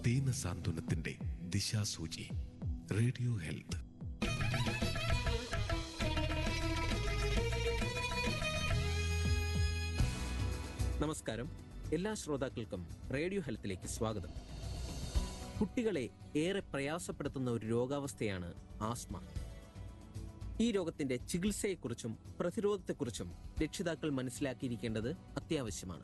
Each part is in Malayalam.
ദീനസാന്ത്വനത്തിന്റെ ദിശാസൂചി റേഡിയോ ഹെൽത്ത് നമസ്കാരം എല്ലാ ശ്രോതാക്കൾക്കും റേഡിയോ ഹെൽത്തിലേക്ക് സ്വാഗതം കുട്ടികളെ ഏറെ പ്രയാസപ്പെടുത്തുന്ന ഒരു രോഗാവസ്ഥയാണ് ആസ്മ ഈ രോഗത്തിന്റെ ചികിത്സയെക്കുറിച്ചും പ്രതിരോധത്തെക്കുറിച്ചും രക്ഷിതാക്കൾ മനസ്സിലാക്കിയിരിക്കേണ്ടത് അത്യാവശ്യമാണ്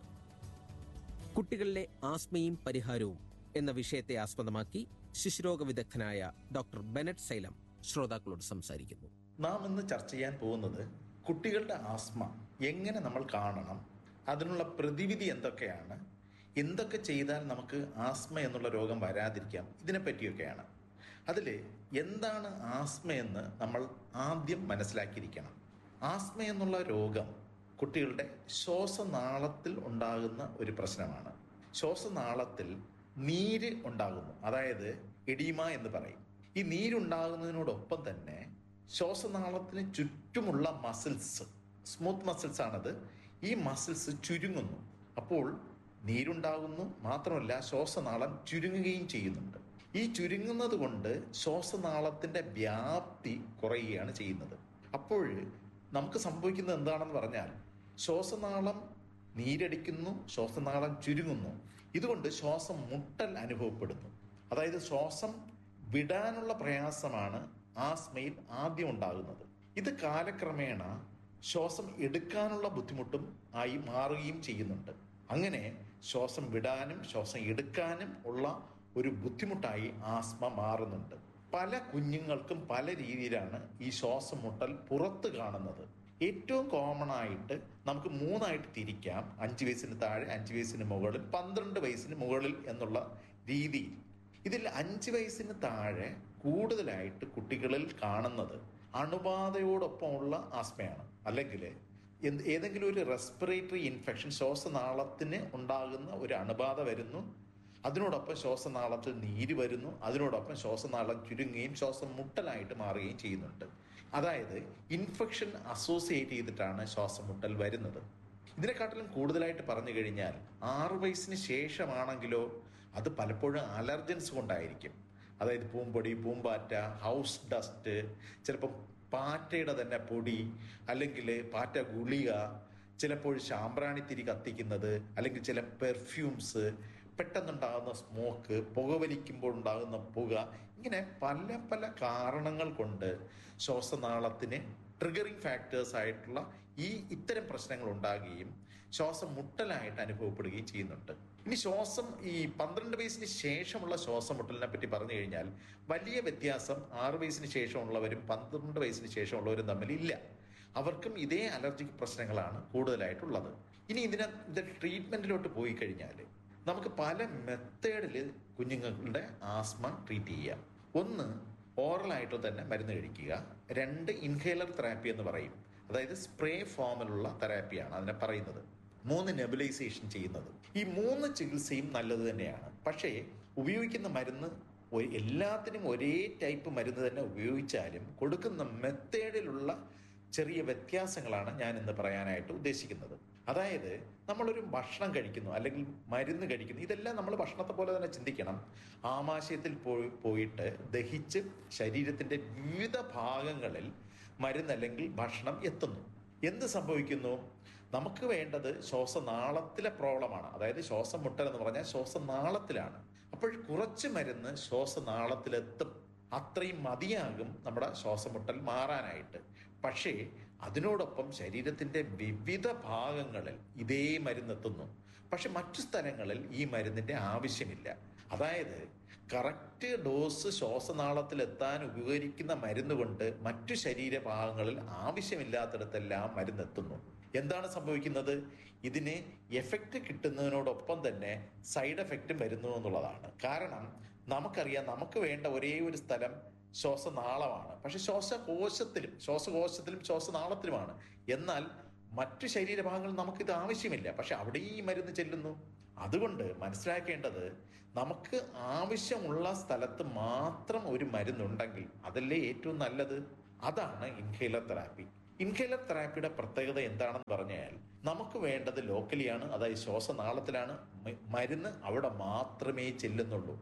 കുട്ടികളിലെ ആസ്മയും പരിഹാരവും എന്ന വിഷയത്തെ ആസ്പദമാക്കി ശിശുരോഗ വിദഗ്ധനായ ഡോക്ടർ ബെനറ്റ് സൈലം ശ്രോതാക്കളോട് സംസാരിക്കുന്നു നാം ഇന്ന് ചർച്ച ചെയ്യാൻ പോകുന്നത് കുട്ടികളുടെ ആസ്മ എങ്ങനെ നമ്മൾ കാണണം അതിനുള്ള പ്രതിവിധി എന്തൊക്കെയാണ് എന്തൊക്കെ ചെയ്താൽ നമുക്ക് ആസ്മ എന്നുള്ള രോഗം വരാതിരിക്കാം ഇതിനെ പറ്റിയൊക്കെയാണ് അതിൽ എന്താണ് ആസ്മ എന്ന് നമ്മൾ ആദ്യം മനസ്സിലാക്കിയിരിക്കണം ആസ്മ എന്നുള്ള രോഗം കുട്ടികളുടെ ശ്വാസനാളത്തിൽ ഉണ്ടാകുന്ന ഒരു പ്രശ്നമാണ് ശ്വാസനാളത്തിൽ നീര് ഉണ്ടാകുന്നു അതായത് എഡീമ എന്ന് പറയും ഈ നീരുണ്ടാകുന്നതിനോടൊപ്പം തന്നെ ശ്വാസനാളത്തിന് ചുറ്റുമുള്ള മസിൽസ് സ്മൂത്ത് മസിൽസ് ആണത് ഈ മസിൽസ് ചുരുങ്ങുന്നു അപ്പോൾ നീരുണ്ടാകുന്നു മാത്രമല്ല ശ്വാസനാളം ചുരുങ്ങുകയും ചെയ്യുന്നുണ്ട് ഈ ചുരുങ്ങുന്നത് കൊണ്ട് ശ്വാസനാളത്തിന്റെ വ്യാപ്തി കുറയുകയാണ് ചെയ്യുന്നത് അപ്പോൾ നമുക്ക് സംഭവിക്കുന്നത് എന്താണെന്ന് പറഞ്ഞാൽ ശ്വാസനാളം നീരടിക്കുന്നു ശ്വാസനാളം ചുരുങ്ങുന്നു ഇതുകൊണ്ട് ശ്വാസം മുട്ടൽ അനുഭവപ്പെടുന്നു അതായത് ശ്വാസം വിടാനുള്ള പ്രയാസമാണ് ആസ്മയിൽ ആദ്യം ഉണ്ടാകുന്നത് ഇത് കാലക്രമേണ ശ്വാസം എടുക്കാനുള്ള ബുദ്ധിമുട്ടും ആയി മാറുകയും ചെയ്യുന്നുണ്ട് അങ്ങനെ ശ്വാസം വിടാനും ശ്വാസം എടുക്കാനും ഉള്ള ഒരു ബുദ്ധിമുട്ടായി ആസ്മ മാറുന്നുണ്ട് പല കുഞ്ഞുങ്ങൾക്കും പല രീതിയിലാണ് ഈ ശ്വാസം മുട്ടൽ പുറത്ത് കാണുന്നത് ഏറ്റവും കോമൺ ആയിട്ട് നമുക്ക് മൂന്നായിട്ട് തിരിക്കാം അഞ്ച് വയസ്സിന് താഴെ അഞ്ച് വയസ്സിന് മുകളിൽ പന്ത്രണ്ട് വയസ്സിന് മുകളിൽ എന്നുള്ള രീതിയിൽ ഇതിൽ അഞ്ച് വയസ്സിന് താഴെ കൂടുതലായിട്ട് കുട്ടികളിൽ കാണുന്നത് അണുബാധയോടൊപ്പമുള്ള ആസ്മയാണ് അല്ലെങ്കിൽ എന്ത് ഏതെങ്കിലും ഒരു റെസ്പിറേറ്ററി ഇൻഫെക്ഷൻ ശ്വാസനാളത്തിന് ഉണ്ടാകുന്ന ഒരു അണുബാധ വരുന്നു അതിനോടൊപ്പം ശ്വാസനാളത്തിൽ നീര് വരുന്നു അതിനോടൊപ്പം ശ്വാസനാളം ചുരുങ്ങുകയും ശ്വാസം മുട്ടലായിട്ട് മാറുകയും ചെയ്യുന്നുണ്ട് അതായത് ഇൻഫെക്ഷൻ അസോസിയേറ്റ് ചെയ്തിട്ടാണ് ശ്വാസം മുട്ടൽ വരുന്നത് ഇതിനെക്കാട്ടിലും കൂടുതലായിട്ട് പറഞ്ഞു കഴിഞ്ഞാൽ ആറ് വയസ്സിന് ശേഷമാണെങ്കിലോ അത് പലപ്പോഴും അലർജൻസ് കൊണ്ടായിരിക്കും അതായത് പൂമ്പൊടി പൂമ്പാറ്റ ഹൗസ് ഡസ്റ്റ് ചിലപ്പം പാറ്റയുടെ തന്നെ പൊടി അല്ലെങ്കിൽ പാറ്റ ഗുളിക ചിലപ്പോൾ ശാമ്പ്രാണിത്തിരി കത്തിക്കുന്നത് അല്ലെങ്കിൽ ചില പെർഫ്യൂംസ് പെട്ടെന്നുണ്ടാകുന്ന സ്മോക്ക് പുകവലിക്കുമ്പോൾ ഉണ്ടാകുന്ന പുക ഇങ്ങനെ പല പല കാരണങ്ങൾ കൊണ്ട് ശ്വാസനാളത്തിന് ട്രിഗറിങ് ഫാക്ടേഴ്സ് ആയിട്ടുള്ള ഈ ഇത്തരം പ്രശ്നങ്ങൾ ഉണ്ടാകുകയും ശ്വാസം മുട്ടലായിട്ട് അനുഭവപ്പെടുകയും ചെയ്യുന്നുണ്ട് ഇനി ശ്വാസം ഈ പന്ത്രണ്ട് വയസ്സിന് ശേഷമുള്ള ശ്വാസം മുട്ടലിനെ പറ്റി പറഞ്ഞു കഴിഞ്ഞാൽ വലിയ വ്യത്യാസം ആറ് വയസ്സിന് ശേഷമുള്ളവരും പന്ത്രണ്ട് വയസ്സിന് ശേഷമുള്ളവരും തമ്മിൽ ഇല്ല അവർക്കും ഇതേ അലർജിക് പ്രശ്നങ്ങളാണ് കൂടുതലായിട്ടുള്ളത് ഇനി ഇതിനെ ഇത് ട്രീറ്റ്മെന്റിലോട്ട് പോയി കഴിഞ്ഞാൽ നമുക്ക് പല മെത്തേഡിൽ കുഞ്ഞുങ്ങളുടെ ആസ്മ ട്രീറ്റ് ചെയ്യാം ഒന്ന് ഓറലായിട്ട് തന്നെ മരുന്ന് കഴിക്കുക രണ്ട് ഇൻഹേലർ തെറാപ്പി എന്ന് പറയും അതായത് സ്പ്രേ ഫോമിലുള്ള തെറാപ്പിയാണ് അതിനെ പറയുന്നത് മൂന്ന് നെബുലൈസേഷൻ ചെയ്യുന്നത് ഈ മൂന്ന് ചികിത്സയും നല്ലത് തന്നെയാണ് പക്ഷേ ഉപയോഗിക്കുന്ന മരുന്ന് ഒ- എല്ലാത്തിനും ഒരേ ടൈപ്പ് മരുന്ന് തന്നെ ഉപയോഗിച്ചാലും കൊടുക്കുന്ന മെത്തേഡിലുള്ള ചെറിയ വ്യത്യാസങ്ങളാണ് ഞാൻ ഇന്ന് പറയാനായിട്ട് ഉദ്ദേശിക്കുന്നത് അതായത് നമ്മളൊരു ഭക്ഷണം കഴിക്കുന്നു അല്ലെങ്കിൽ മരുന്ന് കഴിക്കുന്നു ഇതെല്ലാം നമ്മൾ ഭക്ഷണത്തെ പോലെ തന്നെ ചിന്തിക്കണം ആമാശയത്തിൽ പോയി പോയിട്ട് ദഹിച്ച് ശരീരത്തിന്റെ വിവിധ ഭാഗങ്ങളിൽ മരുന്ന് അല്ലെങ്കിൽ ഭക്ഷണം എത്തുന്നു എന്ത് സംഭവിക്കുന്നു നമുക്ക് വേണ്ടത് ശ്വാസനാളത്തിലെ പ്രോബ്ലമാണ് അതായത് ശ്വാസം മുട്ടൽ എന്ന് പറഞ്ഞാൽ ശ്വാസനാളത്തിലാണ് അപ്പോൾ കുറച്ച് മരുന്ന് ശ്വാസനാളത്തിലെത്തും അത്രയും മതിയാകും നമ്മുടെ ശ്വാസമുട്ടൽ മാറാനായിട്ട് പക്ഷേ അതിനോടൊപ്പം ശരീരത്തിന്റെ വിവിധ ഭാഗങ്ങളിൽ ഇതേ മരുന്നെത്തുന്നു പക്ഷെ മറ്റു സ്ഥലങ്ങളിൽ ഈ മരുന്നിന്റെ ആവശ്യമില്ല അതായത് കറക്റ്റ് ഡോസ് ശ്വാസനാളത്തിൽ എത്താൻ ഉപകരിക്കുന്ന മരുന്ന് കൊണ്ട് മറ്റു ശരീരഭാഗങ്ങളിൽ ആവശ്യമില്ലാത്തിടത്തെല്ലാം മരുന്നെത്തുന്നു എന്താണ് സംഭവിക്കുന്നത് ഇതിന് എഫക്റ്റ് കിട്ടുന്നതിനോടൊപ്പം തന്നെ സൈഡ് എഫക്റ്റും വരുന്നു എന്നുള്ളതാണ് കാരണം നമുക്കറിയാം നമുക്ക് വേണ്ട ഒരേ ഒരു സ്ഥലം ശ്വാസനാളമാണ് പക്ഷെ ശ്വാസകോശത്തിലും ശ്വാസകോശത്തിലും ശ്വാസനാളത്തിലുമാണ് എന്നാൽ മറ്റു ശരീരഭാഗങ്ങൾ നമുക്കിത് ആവശ്യമില്ല പക്ഷെ അവിടെ ഈ മരുന്ന് ചെല്ലുന്നു അതുകൊണ്ട് മനസ്സിലാക്കേണ്ടത് നമുക്ക് ആവശ്യമുള്ള സ്ഥലത്ത് മാത്രം ഒരു മരുന്നുണ്ടെങ്കിൽ അതല്ലേ ഏറ്റവും നല്ലത് അതാണ് ഇൻഹേലർ തെറാപ്പി ഇൻഹേലർ തെറാപ്പിയുടെ പ്രത്യേകത എന്താണെന്ന് പറഞ്ഞാൽ നമുക്ക് വേണ്ടത് ലോക്കലിയാണ് അതായത് ശ്വാസനാളത്തിലാണ് മ- മരുന്ന് അവിടെ മാത്രമേ ചെല്ലുന്നുള്ളൂ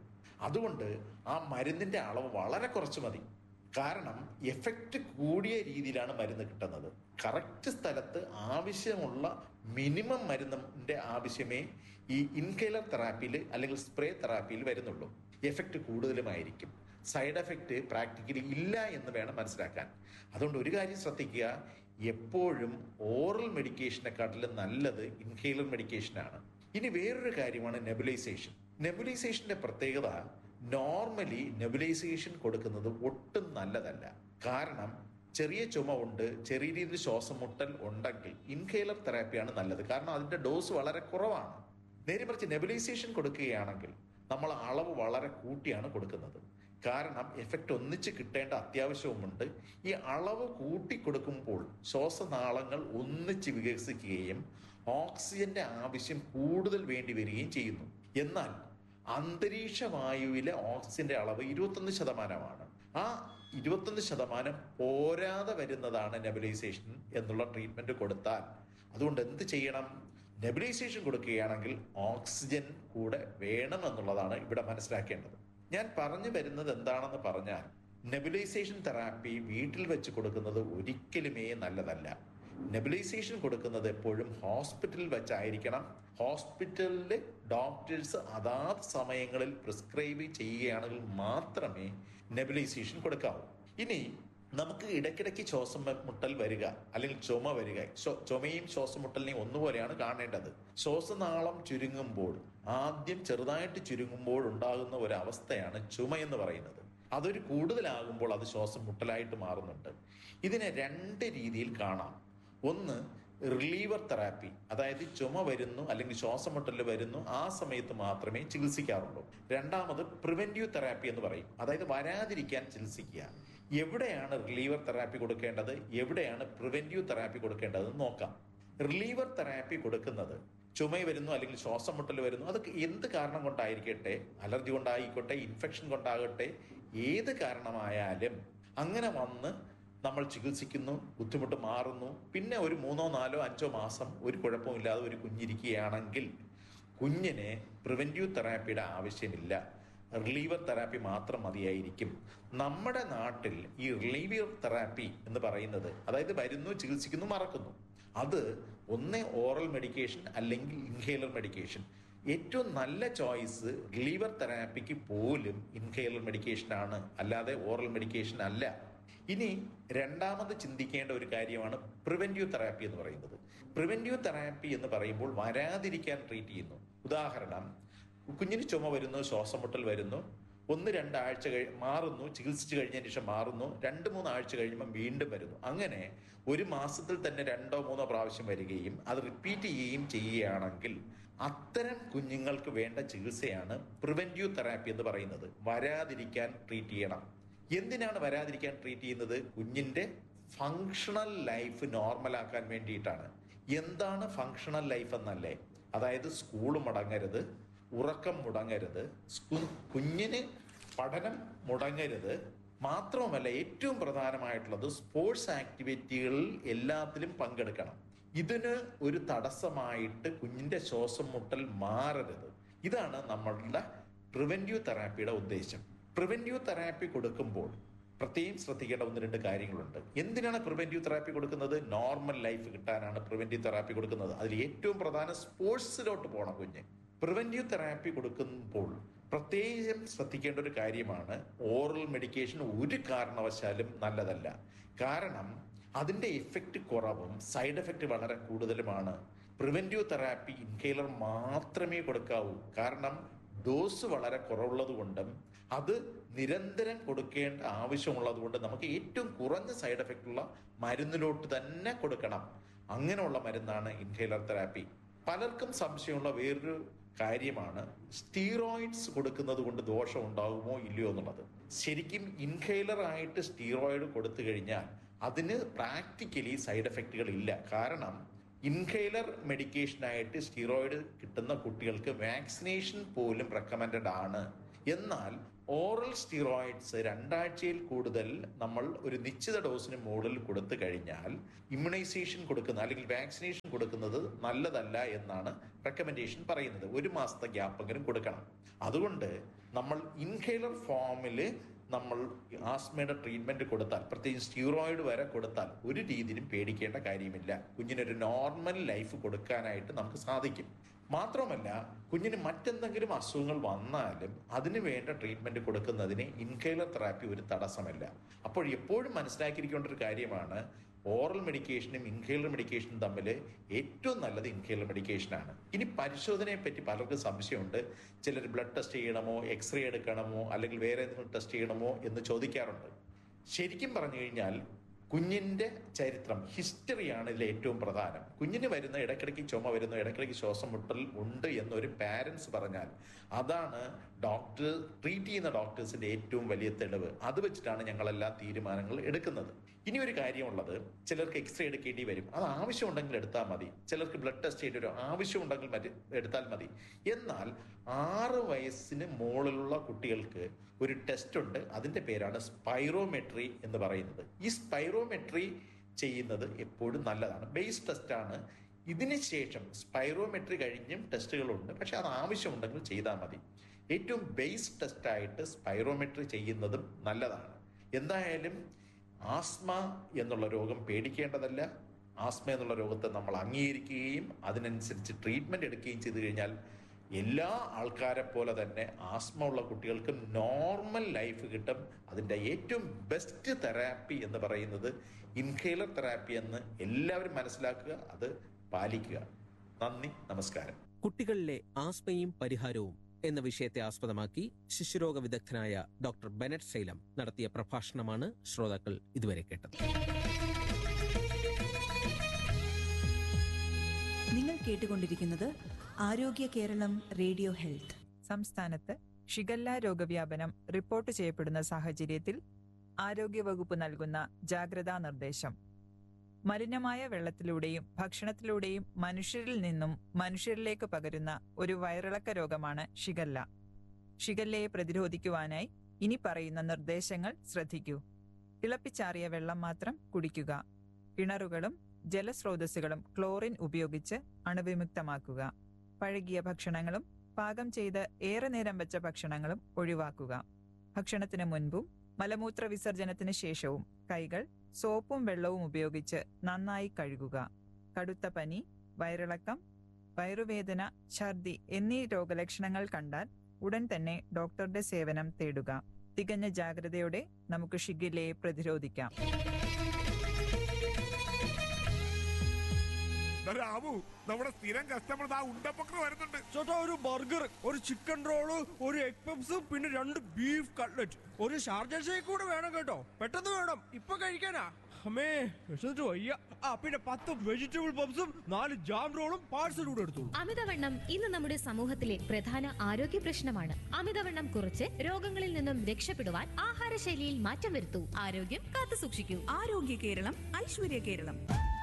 അതുകൊണ്ട് ആ മരുന്നിന്റെ അളവ് വളരെ കുറച്ച് മതി കാരണം എഫക്റ്റ് കൂടിയ രീതിയിലാണ് മരുന്ന് കിട്ടുന്നത് കറക്റ്റ് സ്ഥലത്ത് ആവശ്യമുള്ള മിനിമം മരുന്നിന്റെ ആവശ്യമേ ഈ ഇൻഹേലർ തെറാപ്പിയിൽ അല്ലെങ്കിൽ സ്പ്രേ തെറാപ്പിയിൽ വരുന്നുള്ളൂ എഫക്റ്റ് കൂടുതലുമായിരിക്കും സൈഡ് എഫക്റ്റ് പ്രാക്ടിക്കലി ഇല്ല എന്ന് വേണം മനസ്സിലാക്കാൻ അതുകൊണ്ട് ഒരു കാര്യം ശ്രദ്ധിക്കുക എപ്പോഴും ഓറൽ മെഡിക്കേഷനെക്കാട്ടിലും നല്ലത് ഇൻഹേലർ മെഡിക്കേഷനാണ് ഇനി വേറൊരു കാര്യമാണ് നെബുലൈസേഷൻ നെബുലൈസേഷന്റെ പ്രത്യേകത നോർമലി നെബുലൈസേഷൻ കൊടുക്കുന്നത് ഒട്ടും നല്ലതല്ല കാരണം ചെറിയ ചുമ ഉണ്ട് ചെറിയ രീതിയിൽ ശ്വാസം മുട്ടൽ ഉണ്ടെങ്കിൽ ഇൻഹേലർ തെറാപ്പിയാണ് നല്ലത് കാരണം അതിന്റെ ഡോസ് വളരെ കുറവാണ് നേരെ മറിച്ച് നെബുലൈസേഷൻ കൊടുക്കുകയാണെങ്കിൽ നമ്മൾ അളവ് വളരെ കൂട്ടിയാണ് കൊടുക്കുന്നത് കാരണം എഫക്റ്റ് ഒന്നിച്ച് കിട്ടേണ്ട അത്യാവശ്യവുമുണ്ട് ഈ അളവ് കൂട്ടി കൊടുക്കുമ്പോൾ ശ്വാസനാളങ്ങൾ ഒന്നിച്ച് വികസിക്കുകയും ഓക്സിജന്റെ ആവശ്യം കൂടുതൽ വേണ്ടി വരികയും ചെയ്യുന്നു എന്നാൽ അന്തരീക്ഷ വായുവിലെ ഓക്സിജന്റെ അളവ് ഇരുപത്തൊന്ന് ശതമാനമാണ് ആ ഇരുപത്തൊന്ന് ശതമാനം പോരാതെ വരുന്നതാണ് നെബുലൈസേഷൻ എന്നുള്ള ട്രീറ്റ്മെന്റ് കൊടുത്താൽ അതുകൊണ്ട് എന്ത് ചെയ്യണം നെബുലൈസേഷൻ കൊടുക്കുകയാണെങ്കിൽ ഓക്സിജൻ കൂടെ വേണം എന്നുള്ളതാണ് ഇവിടെ മനസ്സിലാക്കേണ്ടത് ഞാൻ പറഞ്ഞു വരുന്നത് എന്താണെന്ന് പറഞ്ഞാൽ നെബുലൈസേഷൻ തെറാപ്പി വീട്ടിൽ വെച്ച് കൊടുക്കുന്നത് ഒരിക്കലുമേ നല്ലതല്ല നെബുലൈസേഷൻ കൊടുക്കുന്നത് എപ്പോഴും ഹോസ്പിറ്റലിൽ വെച്ചായിരിക്കണം ഹോസ്പിറ്റലിലെ ഡോക്ടേഴ്സ് അതാത് സമയങ്ങളിൽ പ്രിസ്ക്രൈബ് ചെയ്യുകയാണെങ്കിൽ മാത്രമേ നെബുലൈസേഷൻ കൊടുക്കാവൂ ഇനി നമുക്ക് ഇടയ്ക്കിടയ്ക്ക് ശ്വാസം മുട്ടൽ വരിക അല്ലെങ്കിൽ ചുമ വരിക ശ്വ- ചുമയും ശ്വാസം മുട്ടലിനെയും ഒന്നുപോലെയാണ് കാണേണ്ടത് ശ്വാസനാളം ചുരുങ്ങുമ്പോൾ ആദ്യം ചെറുതായിട്ട് ചുരുങ്ങുമ്പോൾ ഉണ്ടാകുന്ന ഒരു അവസ്ഥയാണ് ചുമ എന്ന് പറയുന്നത് അതൊരു കൂടുതലാകുമ്പോൾ അത് ശ്വാസം മുട്ടലായിട്ട് മാറുന്നുണ്ട് ഇതിനെ രണ്ട് രീതിയിൽ കാണാം ഒന്ന് റിലീവർ തെറാപ്പി അതായത് ചുമ വരുന്നു അല്ലെങ്കിൽ ശ്വാസം മുട്ടൽ വരുന്നു ആ സമയത്ത് മാത്രമേ ചികിത്സിക്കാറുള്ളൂ രണ്ടാമത് പ്രിവെന്റീവ് തെറാപ്പി എന്ന് പറയും അതായത് വരാതിരിക്കാൻ ചികിത്സിക്കുക എവിടെയാണ് റിലീവർ തെറാപ്പി കൊടുക്കേണ്ടത് എവിടെയാണ് പ്രിവെന്റീവ് തെറാപ്പി കൊടുക്കേണ്ടത് എന്ന് നോക്കാം റിലീവർ തെറാപ്പി കൊടുക്കുന്നത് ചുമ വരുന്നു അല്ലെങ്കിൽ ശ്വാസം മുട്ടൽ വരുന്നു അതൊക്കെ എന്ത് കാരണം കൊണ്ടായിരിക്കട്ടെ അലർജി കൊണ്ടായിക്കോട്ടെ ഇൻഫെക്ഷൻ കൊണ്ടാകട്ടെ ഏത് കാരണമായാലും അങ്ങനെ വന്ന് നമ്മൾ ചികിത്സിക്കുന്നു ബുദ്ധിമുട്ട് മാറുന്നു പിന്നെ ഒരു മൂന്നോ നാലോ അഞ്ചോ മാസം ഒരു കുഴപ്പമില്ലാതെ ഒരു കുഞ്ഞിരിക്കുകയാണെങ്കിൽ കുഞ്ഞിന് പ്രിവെന്റീവ് തെറാപ്പിയുടെ ആവശ്യമില്ല റിലീവർ തെറാപ്പി മാത്രം മതിയായിരിക്കും നമ്മുടെ നാട്ടിൽ ഈ റിലീവർ തെറാപ്പി എന്ന് പറയുന്നത് അതായത് വരുന്നു ചികിത്സിക്കുന്നു മറക്കുന്നു അത് ഒന്ന് ഓറൽ മെഡിക്കേഷൻ അല്ലെങ്കിൽ ഇൻഹേലർ മെഡിക്കേഷൻ ഏറ്റവും നല്ല ചോയ്സ് റിലീവർ തെറാപ്പിക്ക് പോലും ഇൻഹേലർ മെഡിക്കേഷൻ ആണ് അല്ലാതെ ഓറൽ മെഡിക്കേഷൻ അല്ല ഇനി രണ്ടാമത് ചിന്തിക്കേണ്ട ഒരു കാര്യമാണ് പ്രിവെന്റീവ് തെറാപ്പി എന്ന് പറയുന്നത് പ്രിവെന്റീവ് തെറാപ്പി എന്ന് പറയുമ്പോൾ വരാതിരിക്കാൻ ട്രീറ്റ് ചെയ്യുന്നു ഉദാഹരണം കുഞ്ഞിന് ചുമ വരുന്നു ശ്വാസം മുട്ടൽ വരുന്നു ഒന്ന് രണ്ടാഴ്ച കഴി മാറുന്നു ചികിത്സിച്ച് കഴിഞ്ഞതിന് ശേഷം മാറുന്നു രണ്ട് മൂന്ന് ആഴ്ച കഴിയുമ്പോൾ വീണ്ടും വരുന്നു അങ്ങനെ ഒരു മാസത്തിൽ തന്നെ രണ്ടോ മൂന്നോ പ്രാവശ്യം വരികയും അത് റിപ്പീറ്റ് ചെയ്യുകയും ചെയ്യുകയാണെങ്കിൽ അത്തരം കുഞ്ഞുങ്ങൾക്ക് വേണ്ട ചികിത്സയാണ് പ്രിവെന്റീവ് തെറാപ്പി എന്ന് പറയുന്നത് വരാതിരിക്കാൻ ട്രീറ്റ് ചെയ്യണം എന്തിനാണ് വരാതിരിക്കാൻ ട്രീറ്റ് ചെയ്യുന്നത് കുഞ്ഞിന്റെ ഫങ്ഷണൽ ലൈഫ് നോർമലാക്കാൻ വേണ്ടിയിട്ടാണ് എന്താണ് ഫങ്ഷണൽ ലൈഫ് എന്നല്ലേ അതായത് സ്കൂൾ മുടങ്ങരുത് ഉറക്കം മുടങ്ങരുത് സ്കു- കുഞ്ഞിന് പഠനം മുടങ്ങരുത് മാത്രവുമല്ല ഏറ്റവും പ്രധാനമായിട്ടുള്ളത് സ്പോർട്സ് ആക്ടിവിറ്റികളിൽ എല്ലാത്തിലും പങ്കെടുക്കണം ഇതിന് ഒരു തടസ്സമായിട്ട് കുഞ്ഞിന്റെ ശ്വാസം മുട്ടൽ മാറരുത് ഇതാണ് നമ്മളുടെ പ്രിവെന്റീവ് തെറാപ്പിയുടെ ഉദ്ദേശം പ്രിവെന്റീവ് തെറാപ്പി കൊടുക്കുമ്പോൾ പ്രത്യേകം ശ്രദ്ധിക്കേണ്ട ഒന്ന് രണ്ട് കാര്യങ്ങളുണ്ട് എന്തിനാണ് പ്രിവെന്റീവ് തെറാപ്പി കൊടുക്കുന്നത് നോർമൽ ലൈഫ് കിട്ടാനാണ് പ്രിവെന്റീവ് തെറാപ്പി കൊടുക്കുന്നത് അതിൽ ഏറ്റവും പ്രധാനം സ്പോർട്സിലോട്ട് പോകണം കുഞ്ഞ് പ്രിവെന്റീവ് തെറാപ്പി കൊടുക്കുമ്പോൾ പ്രത്യേകം ശ്രദ്ധിക്കേണ്ട ഒരു കാര്യമാണ് ഓറൽ മെഡിക്കേഷൻ ഒരു കാരണവശാലും നല്ലതല്ല കാരണം അതിന്റെ എഫക്റ്റ് കുറവും സൈഡ് എഫക്റ്റ് വളരെ കൂടുതലുമാണ് പ്രിവെന്റീവ് തെറാപ്പി ഇൻഹേലർ മാത്രമേ കൊടുക്കാവൂ കാരണം ഡോസ് വളരെ കുറവുള്ളത് കൊണ്ടും അത് നിരന്തരം കൊടുക്കേണ്ട ആവശ്യമുള്ളത് കൊണ്ട് നമുക്ക് ഏറ്റവും കുറഞ്ഞ സൈഡ് എഫക്റ്റ് ഉള്ള മരുന്നിലോട്ട് തന്നെ കൊടുക്കണം അങ്ങനെയുള്ള മരുന്നാണ് ഇൻഹേലർ തെറാപ്പി പലർക്കും സംശയമുള്ള വേറൊരു കാര്യമാണ് സ്റ്റീറോയിഡ്സ് കൊടുക്കുന്നത് കൊണ്ട് ദോഷം ഉണ്ടാകുമോ ഇല്ലയോ എന്നുള്ളത് ശരിക്കും ഇൻഹേലർ ആയിട്ട് സ്റ്റീറോയിഡ് കൊടുത്തു കഴിഞ്ഞാൽ അതിന് പ്രാക്ടിക്കലി സൈഡ് എഫക്റ്റുകൾ ഇല്ല കാരണം ഇൻഹേലർ മെഡിക്കേഷനായിട്ട് സ്റ്റീറോയിഡ് കിട്ടുന്ന കുട്ടികൾക്ക് വാക്സിനേഷൻ പോലും റെക്കമെൻഡഡ് ആണ് എന്നാൽ ഓറൽ സ്റ്റിറോയിഡ്സ് രണ്ടാഴ്ചയിൽ കൂടുതൽ നമ്മൾ ഒരു നിശ്ചിത ഡോസിന് മുകളിൽ കൊടുത്തു കഴിഞ്ഞാൽ ഇമ്മ്യൂണൈസേഷൻ കൊടുക്കുന്ന അല്ലെങ്കിൽ വാക്സിനേഷൻ കൊടുക്കുന്നത് നല്ലതല്ല എന്നാണ് റെക്കമെൻഡേഷൻ പറയുന്നത് ഒരു മാസത്തെ ഗ്യാപ്പെങ്കിലും കൊടുക്കണം അതുകൊണ്ട് നമ്മൾ ഇൻഹേലർ ഫോമിൽ നമ്മൾ ആസ്മയുടെ ട്രീറ്റ്മെന്റ് കൊടുത്താൽ പ്രത്യേകിച്ച് സ്റ്റീറോയിഡ് വരെ കൊടുത്താൽ ഒരു രീതിയിലും പേടിക്കേണ്ട കാര്യമില്ല കുഞ്ഞിനൊരു നോർമൽ ലൈഫ് കൊടുക്കാനായിട്ട് നമുക്ക് സാധിക്കും മാത്രമല്ല കുഞ്ഞിന് മറ്റെന്തെങ്കിലും അസുഖങ്ങൾ വന്നാലും അതിന് വേണ്ട ട്രീറ്റ്മെന്റ് കൊടുക്കുന്നതിന് ഇൻഹേലർ തെറാപ്പി ഒരു തടസ്സമല്ല അപ്പോൾ എപ്പോഴും മനസ്സിലാക്കിയിരിക്കേണ്ട ഒരു കാര്യമാണ് ഓറൽ മെഡിക്കേഷനും ഇൻഹേലർ മെഡിക്കേഷനും തമ്മിൽ ഏറ്റവും നല്ലത് ഇൻഹേലർ മെഡിക്കേഷനാണ് ഇനി പരിശോധനയെ പറ്റി പലർക്കും സംശയമുണ്ട് ചിലർ ബ്ലഡ് ടെസ്റ്റ് ചെയ്യണമോ എക്സ്റേ എടുക്കണമോ അല്ലെങ്കിൽ വേറെ എന്തെങ്കിലും ടെസ്റ്റ് ചെയ്യണമോ എന്ന് ചോദിക്കാറുണ്ട് ശരിക്കും പറഞ്ഞു കഴിഞ്ഞാൽ കുഞ്ഞിന്റെ ചരിത്രം ഹിസ്റ്ററിയാണ് ഇതിൽ ഏറ്റവും പ്രധാനം കുഞ്ഞിന് വരുന്ന ഇടയ്ക്കിടയ്ക്ക് ചുമ വരുന്നു ഇടയ്ക്കിടയ്ക്ക് ശ്വാസം മുട്ടൽ ഉണ്ട് എന്നൊരു പാരൻസ് പറഞ്ഞാൽ അതാണ് ഡോക്ടർ ട്രീറ്റ് ചെയ്യുന്ന ഡോക്ടേഴ്സിന്റെ ഏറ്റവും വലിയ തെളിവ് അത് വെച്ചിട്ടാണ് ഞങ്ങൾ എല്ലാ തീരുമാനങ്ങൾ എടുക്കുന്നത് ഇനി ഒരു കാര്യമുള്ളത് ചിലർക്ക് എക്സ്റേ എടുക്കേണ്ടി വരും അത് ആവശ്യമുണ്ടെങ്കിൽ എടുത്താൽ മതി ചിലർക്ക് ബ്ലഡ് ടെസ്റ്റ് ചെയ്യേണ്ടി വരും ആവശ്യമുണ്ടെങ്കിൽ മതി എടുത്താൽ മതി എന്നാൽ ആറ് വയസ്സിന് മുകളിലുള്ള കുട്ടികൾക്ക് ഒരു ടെസ്റ്റ് ഉണ്ട് അതിന്റെ പേരാണ് സ്പൈറോമെട്രി എന്ന് പറയുന്നത് ഈ സ്പൈറോമെട്രി ചെയ്യുന്നത് എപ്പോഴും നല്ലതാണ് ബേസ് ടെസ്റ്റ് ആണ് ഇതിന് ശേഷം സ്പൈറോമെട്രി കഴിഞ്ഞും ടെസ്റ്റുകളുണ്ട് പക്ഷെ അത് ആവശ്യമുണ്ടെങ്കിൽ ചെയ്താൽ മതി ഏറ്റവും ബേസ് ടെസ്റ്റായിട്ട് സ്പൈറോമെട്രി ചെയ്യുന്നതും നല്ലതാണ് എന്തായാലും ആസ്മ എന്നുള്ള രോഗം പേടിക്കേണ്ടതല്ല ആസ്മ എന്നുള്ള രോഗത്തെ നമ്മൾ അംഗീകരിക്കുകയും അതിനനുസരിച്ച് ട്രീറ്റ്മെന്റ് എടുക്കുകയും ചെയ്തു കഴിഞ്ഞാൽ എല്ലാ ആൾക്കാരെ പോലെ തന്നെ ആസ്മ ഉള്ള കുട്ടികൾക്ക് നോർമൽ ലൈഫ് കിട്ടും അതിൻ്റെ ഏറ്റവും ബെസ്റ്റ് തെറാപ്പി എന്ന് പറയുന്നത് ഇൻഹേലർ തെറാപ്പി എന്ന് എല്ലാവരും മനസ്സിലാക്കുക അത് പാലിക്കുക നന്ദി നമസ്കാരം കുട്ടികളിലെ ആസ്മയും പരിഹാരവും എന്ന വിഷയത്തെ ആസ്പദമാക്കി ശിശുരോഗ വിദഗ്ധനായ ഡോക്ടർ ബെനറ്റ് സൈലം നടത്തിയ പ്രഭാഷണമാണ് ശ്രോതാക്കൾ ഇതുവരെ കേട്ടത് നിങ്ങൾ കേട്ടുകൊണ്ടിരിക്കുന്നത് ആരോഗ്യ കേരളം റേഡിയോ ഹെൽത്ത് സംസ്ഥാനത്ത് ഷിഗല്ല രോഗവ്യാപനം റിപ്പോർട്ട് ചെയ്യപ്പെടുന്ന സാഹചര്യത്തിൽ ആരോഗ്യവകുപ്പ് നൽകുന്ന ജാഗ്രതാ നിർദ്ദേശം മലിനമായ വെള്ളത്തിലൂടെയും ഭക്ഷണത്തിലൂടെയും മനുഷ്യരിൽ നിന്നും മനുഷ്യരിലേക്ക് പകരുന്ന ഒരു വയറിളക്ക രോഗമാണ് ഷിഗല്ല ഷിഗല്ലയെ പ്രതിരോധിക്കുവാനായി ഇനി പറയുന്ന നിർദ്ദേശങ്ങൾ ശ്രദ്ധിക്കൂ തിളപ്പിച്ചാറിയ വെള്ളം മാത്രം കുടിക്കുക കിണറുകളും ജലസ്രോതസ്സുകളും ക്ലോറിൻ ഉപയോഗിച്ച് അണുവിമുക്തമാക്കുക പഴകിയ ഭക്ഷണങ്ങളും പാകം ചെയ്ത് ഏറെ നേരം വെച്ച ഭക്ഷണങ്ങളും ഒഴിവാക്കുക ഭക്ഷണത്തിന് മുൻപും മലമൂത്ര വിസർജനത്തിന് ശേഷവും കൈകൾ സോപ്പും വെള്ളവും ഉപയോഗിച്ച് നന്നായി കഴുകുക കടുത്ത പനി വയറിളക്കം വയറുവേദന ഛർദി എന്നീ രോഗലക്ഷണങ്ങൾ കണ്ടാൽ ഉടൻ തന്നെ ഡോക്ടറുടെ സേവനം തേടുക തികഞ്ഞ ജാഗ്രതയോടെ നമുക്ക് ഷിഗില്ലയെ പ്രതിരോധിക്കാം രാമു നമ്മുടെ സ്ഥിരം കസ്റ്റമർ ആ ഉണ്ടപ്പക്കർ വരുന്നുണ്ട് ചേട്ടാ ഒരു ബർഗർ ഒരു ചിക്കൻ റോള് ഒരു എഗ് പപ്സ് പിന്നെ രണ്ട് ബീഫ് കട്ട്ലറ്റ് ഒരു ഷാർജ ഷേക്ക് കൂടെ വേണം കേട്ടോ പെട്ടെന്ന് വേണം ഇപ്പൊ കഴിക്കാനാ അമ്മേ വിശന്നിട്ട് വയ്യ ആ പിന്നെ പത്ത് വെജിറ്റബിൾ പപ്സും നാല് ജാം റോളും പാഴ്സൽ കൂടെ എടുത്തോളൂ അമിതവണ്ണം ഇന്ന് നമ്മുടെ സമൂഹത്തിലെ പ്രധാന ആരോഗ്യ പ്രശ്നമാണ് അമിതവണ്ണം കുറച്ച് രോഗങ്ങളിൽ നിന്നും രക്ഷപ്പെടുവാൻ ആഹാരശൈലിയിൽ മാറ്റം വരുത്തൂ ആരോഗ്യം കാത്തു സൂക്ഷിക്കൂ ആരോഗ്യ കേരളം ഐശ്വര്യ കേരളം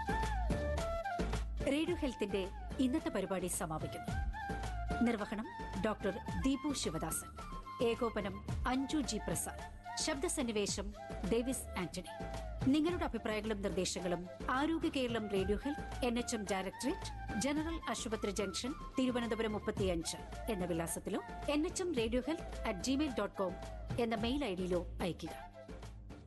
റേഡിയോ ഹെൽത്തിന്റെ ഇന്നത്തെ പരിപാടി സമാപിക്കുന്നു നിർവഹണം ഡോക്ടർ ദീപു ശിവദാസൻ ഏകോപനം അഞ്ജു ജി പ്രസാദ് ശബ്ദസന്നിവേശം ഡേവിസ് ആന്റണി നിങ്ങളുടെ അഭിപ്രായങ്ങളും നിർദ്ദേശങ്ങളും Arogya Keralam radio health N H M directorate general ആശുപത്രി ജംഗ്ഷൻ തിരുവനന്തപുരം മുപ്പത്തിയഞ്ച് എന്ന വിലാസത്തിലോ N H M radio health at Gmail dot com എന്ന മെയിൽ ഐ ഡിയിലോ അയയ്ക്കുക